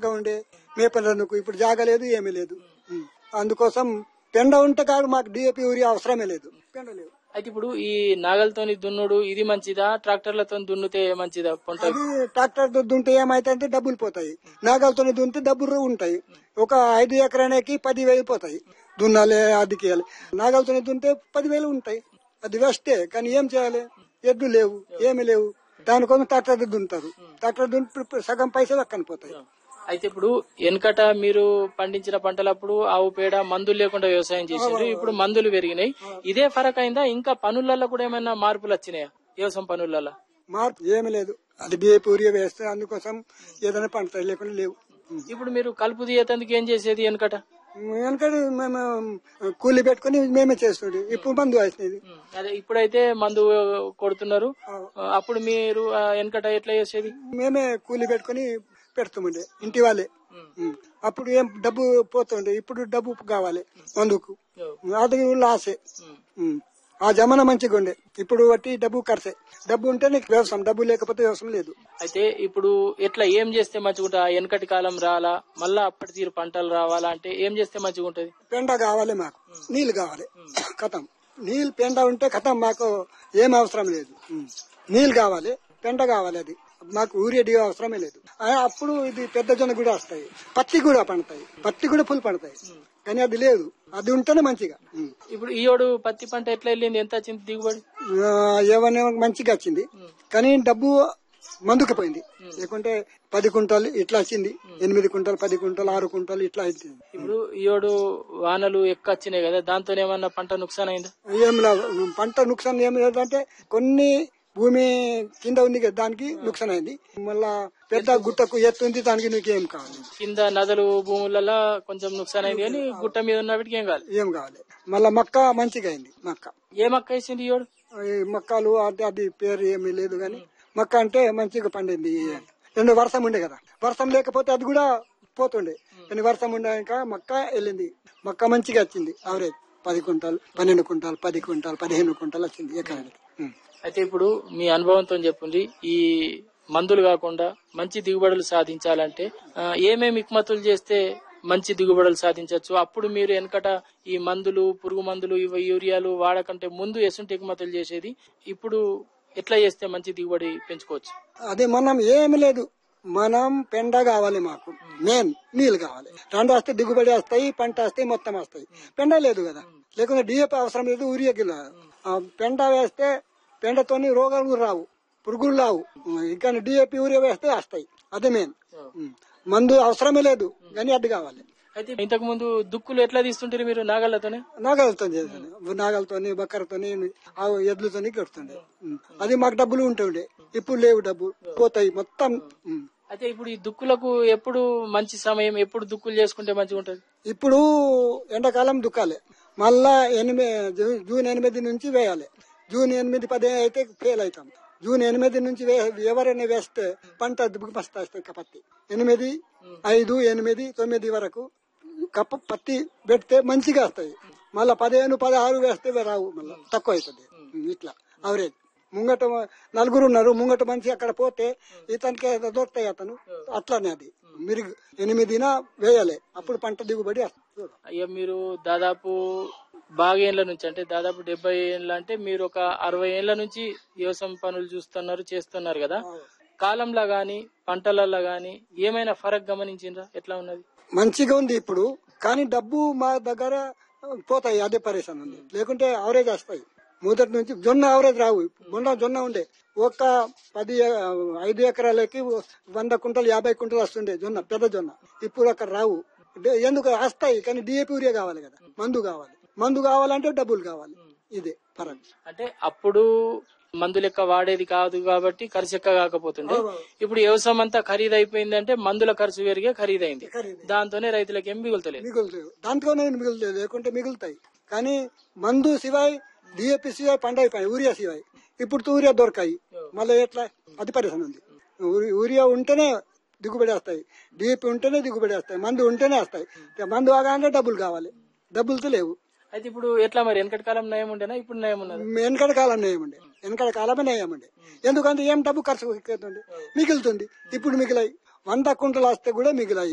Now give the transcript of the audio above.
జాగా ఉండే మేపలకు ఇప్పుడు జాగా లేదు ఏమీ లేదు ఉం. అందుకోసం పెండ ఉంటే కాదు మాకు డిఏపి యూరియా అవసరమే లేదు పెండ లేదు అయితే ఇప్పుడు ఈ నాగలతోని దున్నుడు ఇది మంచిదా ట్రాక్టర్లతో దున్నుతే మంచిదా పంట అది ట్రాక్టర్ తో దుంటే ఏమైతే డబ్బులు పోతాయి నాగలతో దుంటే డబ్బులు ఉంటాయి ఒక ఐదు ఎకరానికి పది వేలు పోతాయి దున్నాలి అది చేయాలి నాగలతో దుంటే పదివేలు ఉంటాయి అది వేస్టే కానీ ఏం చేయాలి ఎద్దు లేవు ఏమి లేవు దానికోసం ట్రాక్టర్ తో దున్నుతారు ట్రాక్టర్ దున్ను సగం పైసలు అక్కని పోతాయి అయితే ఇప్పుడు వెనకట మీరు పండించిన పంటలప్పుడు ఆవు పేడ మందులు లేకుండా వ్యవసాయం చేసారు ఇప్పుడు మందులు పెరిగినాయి ఇదే ఫరక్ అయిందా ఇంకా పనులలో కూడా ఏమైనా మార్పులు వచ్చినాయా వ్యవసాయం పనులలో మార్పు ఏమి లేదు అది డిఏపి యూరియా వేస్తే అందుకోసం ఏదైనా పండుతాయి లేకుండా లేవు ఇప్పుడు మీరు కలుపు తీయతందుకు ఏం చేసేది వెనకట వెనకటి మేము కూలి పెట్టుకుని మేమే చేస్తుండే ఇప్పుడు మందు వేసినది అదే ఇప్పుడైతే మందు కొడుతున్నారు అప్పుడు మీరు ఆ, వెనకట ఎట్లా చేసేది మేమే కూలి పెట్టుకుని పెడుతుండే ఇంటి వాళ్ళే ఉం. అప్పుడు ఏం డబ్బు పోతుండే ఇప్పుడు డబ్బు కావాలి మందుకు అది లాసే ఉం. ఆ జమానా మంచిగా ఉండే ఇప్పుడు బట్టి డబ్బు ఖర్చే డబ్బు ఉంటే నీకు వ్యవసాయం డబ్బు లేకపోతే వ్యవసాయం లేదు అయితే ఇప్పుడు ఎట్లా ఏం చేస్తే మంచిగా వెనకటి కాలం రాలా మళ్ళా అప్పటి తీరు పంటలు రావాలా అంటే ఏం చేస్తే మంచిగా ఉంటది పెండ కావాలి మాకు నీళ్ళు కావాలి కథం నీళ్ళు పెండ ఉంటే కథం మాకు ఏం అవసరం లేదు ఉం. నీళ్ళు కావాలి పెండ కావాలి అది మాకు ఊరియా డి అవసరమే లేదు ఆ, అప్పుడు ఇది పెద్ద జొన్న కూడా వస్తాయి పత్తి కూడా పండుతాయి పత్తి కూడా పుల్ పడతాయి కానీ అది లేదు అది ఉంటేనే మంచిగా ఉం. ఇప్పుడు ఈ ఏడు పత్తి పంట ఎట్లా వెళ్ళింది ఎంత వచ్చింది దిగుబడి ఆ, ఏమన్నా మంచిగా వచ్చింది కానీ డబ్బు మందుకు పోయింది లేకుంటే పది కుంటాలు ఇట్లా వచ్చింది ఎనిమిది కుంటాలు పది కుంటాలు ఆరు కుంటాలు ఇట్లా అయింది ఇప్పుడు ఈ ఏడు వానలు ఎక్కువ వచ్చినాయి కదా దాంతో ఏమన్నా పంట నుక్సాన్ అయిందా ఏం లా- పంట నుక్సాన్ ఏం లేదంటే కొన్ని భూమి కింద ఉంది కదా దానికి నుక్సాన్ అయింది మళ్ళా పెద్ద గుట్టకు ఎత్తు ఉంది దానికి నీకు ఏం కావాలి కింద నదులు భూములలో కొంచెం నుక్సాన్ అయింది కానీ గుట్ట మీద ఉన్నప్పటికీ ఏం కాదు ఏం కావాలి మళ్ళా మక్క మంచిగా అయింది మక్క ఏ మక్క వేసింది ఈ ఏడు ఈ మక్కలు అది అది పేరు ఏమీ లేదు కానీ మక్క అంటే మంచిగా పండింది ఈ ఏడు. రెండు వర్షం ఉండే కదా వర్షం లేకపోతే అది కూడా పోతుండే కానీ వర్షం ఉండాక మక్క వెళ్ళింది మక్క మంచిగా వచ్చింది అవరేజ్ పది కుంటాలు పన్నెండు కుంటాలు పది కుంటాలు పదిహేను కుంటాలు వచ్చింది ఎకరానికి ఉం. అయితే ఇప్పుడు మీ అనుభవంతో చెప్పండి ఈ మందులు కాకుండా మంచి దిగుబడులు సాధించాలంటే ఆ, ఏమేమి ఇక్మతులు చేస్తే మంచి దిగుబడులు సాధించవచ్చు అప్పుడు మీరు వెనకట ఈ మందులు పురుగు మందులు ఇవి యూరియాలు వాడకంటే ముందు ఎసుంటి ఎగుమతులు చేసేది ఇప్పుడు ఎట్లా చేస్తే మంచి దిగుబడి పెంచుకోవచ్చు అదే మనం ఏమి లేదు మనం పెండ కావాలి మాకు మెయిన్ నీళ్ళు కావాలి రెండు వస్తే దిగుబడి వస్తాయి పంట వస్తాయి మొత్తం వస్తాయి పెండ లేదు కదా లేకుంటే డిఏపి అవసరం లేదు ఊరియాకి లేదు. ఆ, పెండ వేస్తే పెండతోని రోగాలు కూడా రావు పురుగులు రావు ఇంకా డిఏపి ఊరియా వేస్తే వస్తాయి అదే మెయిన్ ఉం. మందు అవసరమే లేదు కానీ అది కావాలి అయితే ఇంతకు ముందు దుక్కులు ఎట్లా తీస్తుంటారు మీరు నాగళ్ళతోనే నాగలతో చేస్తాను నాగలతోని బక్కరతోని ఆ ఎద్దులతోని కడుతుండే ఉం. అది మాకు డబ్బులు ఉంటుండే ఇప్పుడు లేవు డబ్బు పోతాయి మొత్తం ఉం. అయితే ఇప్పుడు ఈ దుక్కులకు ఎప్పుడు మంచి సమయం ఎప్పుడు దుక్కులు చేసుకుంటే మంచిగా ఉంటది ఇప్పుడు ఎండాకాలం దుక్కాలి మళ్ళా ఎనిమిది జూ- జూన్ ఎనిమిది నుంచి వేయాలి జూన్ ఎనిమిది పది అయితే ఫెయిల్ అవుతాం జూన్ ఎనిమిది నుంచి వే- ఎవరైనా వేస్తే పంట మస్తు వస్తాయి పత్తి ఎనిమిది ఐదు ఎనిమిది తొమ్మిది వరకు కప్ప పత్తి పెడితే మంచిగా వస్తాయి మళ్ళా పదిహేను పదహారు వేస్తే రావు మళ్ళా తక్కువ అవుతుంది ఇట్లా అవరేజ్ ముంగట నలుగురు ఉన్నారు ముంగట మనిషి అక్కడ పోతే ఇతనికి ఏదో దొరుకుతాయి అతను అట్లానే అది మీరు ఎనిమిదిన వేయాలి అప్పుడు పంట దిగుబడి వస్తుంది అయ్యా మీరు దాదాపు బాగా ఏళ్ళ నుంచి అంటే దాదాపు డెబ్బై ఏళ్ళ అంటే మీరు ఒక అరవై ఏళ్ళ నుంచి వ్యవసాయం పనులు చూస్తున్నారు చేస్తున్నారు కదా కాలంలో గాని పంటలలో గాని ఏమైనా ఫరక్ గమనించిండ్రా ఎట్లా ఉన్నది మంచిగా ఉంది ఇప్పుడు కానీ డబ్బు మా దగ్గర పోతాయి అదే పరేషాన్ ఉంది లేకుంటే అవరేజ్ వస్తాయి మొదటి నుంచి జొన్న అవరేజ్ రావు మొన్న జొన్న ఉండే ఒక పది ఐదు ఎకరాలకి వంద కుంటలు యాభై కుంటలు వస్తుండే జొన్న పెద్ద జొన్న ఇప్పుడు అక్కడ రావు డే- ఎందుకు వస్తాయి కానీ డిఏపి యూరియా కావాలి కదా మందు కావాలి మందు కావాలంటే డబ్బులు కావాలి ఇదే ఫరక్ అంటే అప్పుడు మందు లెక్క వాడేది కాదు కాబట్టి ఖర్చు ఎక్కువ కాకపోతుండే ఇప్పుడు వ్యవసాయం అంతా ఖరీదు అయిపోయింది అంటే మందుల ఖర్చు పెరిగే ఖరీదైంది ఖరీదు. దాంతోనే రైతులకు ఏం మిగులుతలేదు మిగులుతాయి దాంట్లోనే మిగులుతాయి లేకుంటే మిగులుతాయి కానీ మందు శివాయ్ డిఏపి శివాయ్ పంట అయిపోయాయి ఊరియా శివాయ్ ఇప్పుడు ఊరియా దొరకాయి మళ్ళీ ఎట్లా అది పరిశ్రమ ఉంది ఊరి- ఊరియా ఉంటేనే దిగుబడి వస్తాయి డిఏపి ఉంటేనే దిగుబడి వస్తాయి మందు ఉంటేనే వస్తాయి ఇక మందు ఆగానే డబ్బులు కావాలి డబ్బులతో లేవు అయితే ఇప్పుడు ఎట్లా మరి వెనకటి కాలం నయం ఉండేనా ఇప్పుడు నయం ఉన్నది వెనకడ కాలం నేయమండి వెనకడ కాలమే నేయమండి ఎందుకంటే ఏం డబ్బు ఖర్చు ఎక్కుతుంది మిగులుతుంది ఇప్పుడు మిగిలాయి వంద కుంటలు వస్తే కూడా మిగిలాయి